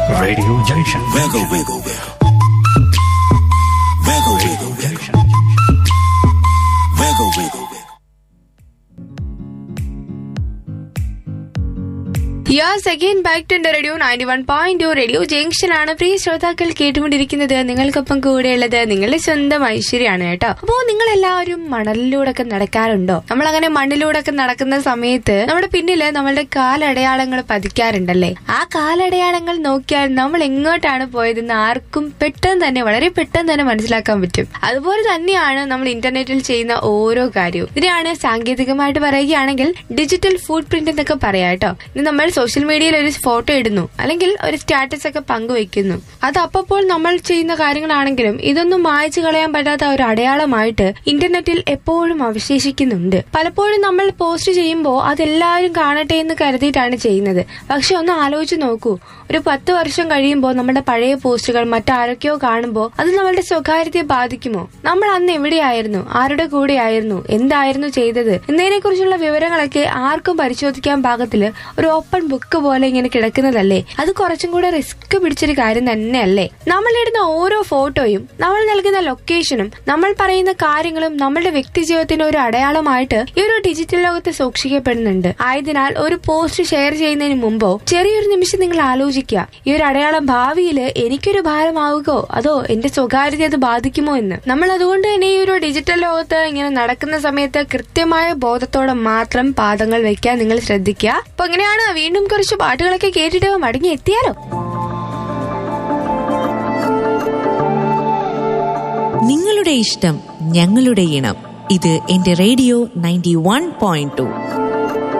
Radio Junction. Wiggle, wiggle, wiggle. Wiggle, wiggle, wiggle. Wiggle, wiggle, wiggle. Yes again back to radio ninety one point two radio junction ആണ് പ്രിയ ശ്രോതാക്കൾ കേട്ടുകൊണ്ടിരിക്കുന്നത് നിങ്ങൾക്കൊപ്പം കൂടെയുള്ളത് നിങ്ങളുടെ സ്വന്തം ഐശ്വര്യാണ് കേട്ടോ അപ്പോ നിങ്ങൾ എല്ലാവരും മണലിലൂടെ ഒക്കെ നടക്കാറുണ്ടോ നമ്മൾ അങ്ങനെ മണ്ണിലൂടെ ഒക്കെ നടക്കുന്ന സമയത്ത് നമ്മുടെ പിന്നില് നമ്മളുടെ കാലടയാളങ്ങൾ പതിക്കാറുണ്ടല്ലേ ആ കാലടയാളങ്ങൾ നോക്കിയാൽ നമ്മൾ എങ്ങോട്ടാണ് പോയതെന്ന് ആർക്കും പെട്ടെന്ന് തന്നെ വളരെ പെട്ടെന്ന് തന്നെ മനസ്സിലാക്കാൻ പറ്റും അതുപോലെ തന്നെയാണ് നമ്മൾ ഇന്റർനെറ്റിൽ ചെയ്യുന്ന ഓരോ കാര്യവും ഇതിനാണ് സാങ്കേതികമായിട്ട് പറയുകയാണെങ്കിൽ ഡിജിറ്റൽ ഫുഡ് പ്രിന്റ് എന്നൊക്കെ പറയാം കേട്ടോ ഇന്ന് നമ്മൾ സോഷ്യൽ മീഡിയയിൽ ഒരു ഫോട്ടോ ഇടുന്നു അല്ലെങ്കിൽ ഒരു സ്റ്റാറ്റസ് ഒക്കെ പങ്കുവെക്കുന്നു അത് അപ്പോൾ നമ്മൾ ചെയ്യുന്ന കാര്യങ്ങളാണെങ്കിലും ഇതൊന്നും മായ്ച്ചു കളയാൻ പറ്റാത്ത ഒരു അടയാളമായിട്ട് ഇന്റർനെറ്റിൽ എപ്പോഴും അവശേഷിക്കുന്നുണ്ട് പലപ്പോഴും നമ്മൾ പോസ്റ്റ് ചെയ്യുമ്പോൾ അതെല്ലാവരും കാണട്ടെ എന്ന് കരുതിയിട്ടാണ് ചെയ്യുന്നത് പക്ഷെ ഒന്ന് ആലോചിച്ച് നോക്കൂ ഒരു പത്ത് വർഷം കഴിയുമ്പോൾ നമ്മുടെ പഴയ പോസ്റ്റുകൾ മറ്റാരൊക്കെയോ കാണുമ്പോൾ അത് നമ്മളുടെ സ്വകാര്യതയെ ബാധിക്കുമോ നമ്മൾ അന്ന് എവിടെയായിരുന്നു ആരുടെ കൂടെയായിരുന്നു എന്തായിരുന്നു ചെയ്തത് എന്നതിനെ കുറിച്ചുള്ള വിവരങ്ങളൊക്കെ ആർക്കും പരിശോധിക്കാൻ പാകത്തില് ഒരു ഓപ്പൺ ബുക്ക് പോലെ ഇങ്ങനെ കിടക്കുന്നതല്ലേ അത് കുറച്ചും കൂടെ റിസ്ക് പിടിച്ചൊരു കാര്യം തന്നെയല്ലേ നമ്മൾ ഇടുന്ന ഓരോ ഫോട്ടോയും നമ്മൾ നൽകുന്ന ലൊക്കേഷനും നമ്മൾ പറയുന്ന കാര്യങ്ങളും നമ്മളുടെ വ്യക്തി ജീവിതത്തിന്റെ ഒരു അടയാളമായിട്ട് ഈ ഒരു ഡിജിറ്റൽ ലോകത്ത് സൂക്ഷിക്കപ്പെടുന്നുണ്ട് ആയതിനാൽ ഒരു പോസ്റ്റ് ഷെയർ ചെയ്യുന്നതിന് മുമ്പോ ചെറിയൊരു നിമിഷം നിങ്ങൾ ആലോചിക്കുക ഈ ഒരു അടയാളം ഭാവിയിൽ എനിക്കൊരു ഭാരമാവുകയോ അതോ എന്റെ സ്വകാര്യത അത് ബാധിക്കുമോ എന്ന് നമ്മൾ അതുകൊണ്ട് തന്നെ ഈ ഒരു ഡിജിറ്റൽ ലോകത്ത് ഇങ്ങനെ നടക്കുന്ന സമയത്ത് കൃത്യമായ ബോധത്തോടെ മാത്രം പാദങ്ങൾ വെക്കാൻ നിങ്ങൾ ശ്രദ്ധിക്കുക അപ്പൊ അങ്ങനെയാണ് വീണ്ടും കുറച്ച് പാട്ടുകളൊക്കെ കേട്ടിട്ട് മടങ്ങി എത്തിയാലോ നിങ്ങളുടെ ഇഷ്ടം ഞങ്ങളുടെ ഇണം ഇത് എന്റെ radio ninety one point to